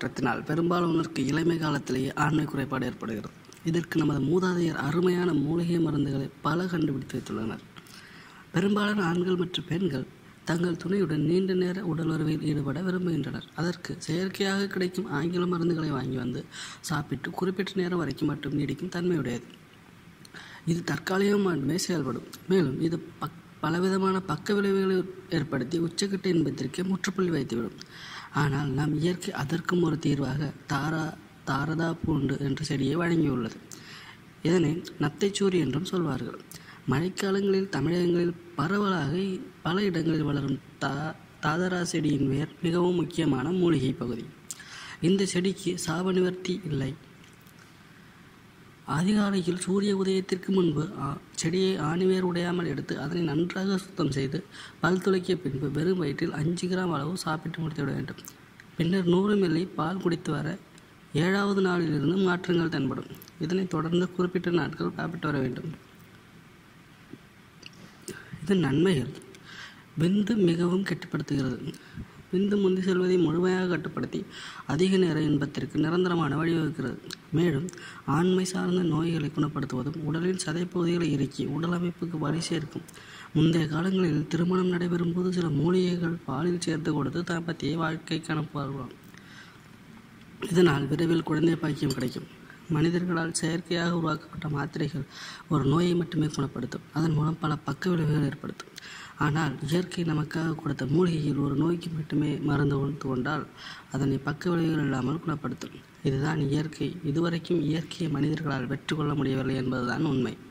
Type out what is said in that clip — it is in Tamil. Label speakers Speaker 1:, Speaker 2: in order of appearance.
Speaker 1: மாற்றத்தினால் பெரும்பாலானோருக்கு இளமை காலத்திலேயே ஆண்மை குறைபாடு ஏற்படுகிறது இதற்கு நமது மூதாதையர் அருமையான மூலிகை மருந்துகளை பல கண்டுபிடித்து வைத்துள்ளனர் பெரும்பாலான ஆண்கள் மற்றும் பெண்கள் தங்கள் துணையுடன் நீண்ட நேர உடலுறவில் ஈடுபட விரும்புகின்றனர் அதற்கு செயற்கையாக கிடைக்கும் ஆங்கில மருந்துகளை வாங்கி வந்து சாப்பிட்டு குறிப்பிட்ட நேரம் வரைக்கும் மட்டும் நீடிக்கும் தன்மையுடையது இது தற்காலிகம் மட்டுமே செயல்படும் மேலும் இது பக் பலவிதமான பக்க விளைவுகளை ஏற்படுத்தி உச்சக்கட்ட இன்பத்திற்கு முற்றுப்புள்ளி வைத்துவிடும் ஆனால் நம் இயற்கை அதற்கும் ஒரு தீர்வாக தாரா தாரதா பூண்டு என்ற செடியை வழங்கியுள்ளது இதனை நத்தைச்சூரி என்றும் சொல்வார்கள் மழைக்காலங்களில் தமிழகங்களில் பரவலாக பல இடங்களில் வளரும் தா தாதரா செடியின் வேர் மிகவும் முக்கியமான மூலிகை பகுதி இந்த செடிக்கு சாப நிவர்த்தி இல்லை அதிகாலையில் சூரிய உதயத்திற்கு முன்பு ஆ- செடியை ஆணிவேர் உடையாமல் எடுத்து அதனை நன்றாக சுத்தம் செய்து பல் துளைக்கிய பின்பு வெறும் வயிற்றில் அஞ்சு கிராம் அளவு சாப்பிட்டு முடித்துவிட வேண்டும் பின்னர் நூறு மில்லி பால் குடித்து வர ஏழாவது நாளிலிருந்து மாற்றங்கள் தென்படும் இதனைத் தொடர்ந்து குறிப்பிட்ட நாட்கள் சாப்பிட்டு வர வேண்டும் இதன் நன்மைகள் விந்து மிகவும் கட்டுப்படுத்துகிறது விந்து முந்தி செல்வதை முழுமையாக கட்டுப்படுத்தி அதிக நேர இன்பத்திற்கு நிரந்தரமான வழிவகுக்கிறது மேலும் ஆண்மை சார்ந்த நோய்களை குணப்படுத்துவதும் உடலின் சதைப்பகுதிகளை இறுக்கி உடல் அமைப்புக்கு வலி சேர்க்கும் முந்தைய காலங்களில் திருமணம் நடைபெறும் போது சில மூலிகைகள் பாலில் சேர்த்து கொடுத்து தாம்பத்திய வாழ்க்கைக்கு அனுப்புவார்களாம் இதனால் விரைவில் குழந்தை பாக்கியம் கிடைக்கும் மனிதர்களால் செயற்கையாக உருவாக்கப்பட்ட மாத்திரைகள் ஒரு நோயை மட்டுமே குணப்படுத்தும் அதன் மூலம் பல பக்க விளைவுகள் ஏற்படுத்தும் ஆனால் இயற்கை நமக்காக கொடுத்த மூலிகையில் ஒரு நோய்க்கு மட்டுமே மருந்து கொடுத்து கொண்டால் அதனை பக்க விளைவுகள் இல்லாமல் குணப்படுத்தும் இதுதான் இயற்கை இதுவரைக்கும் இயற்கையை மனிதர்களால் வெற்றி கொள்ள முடியவில்லை என்பதுதான் உண்மை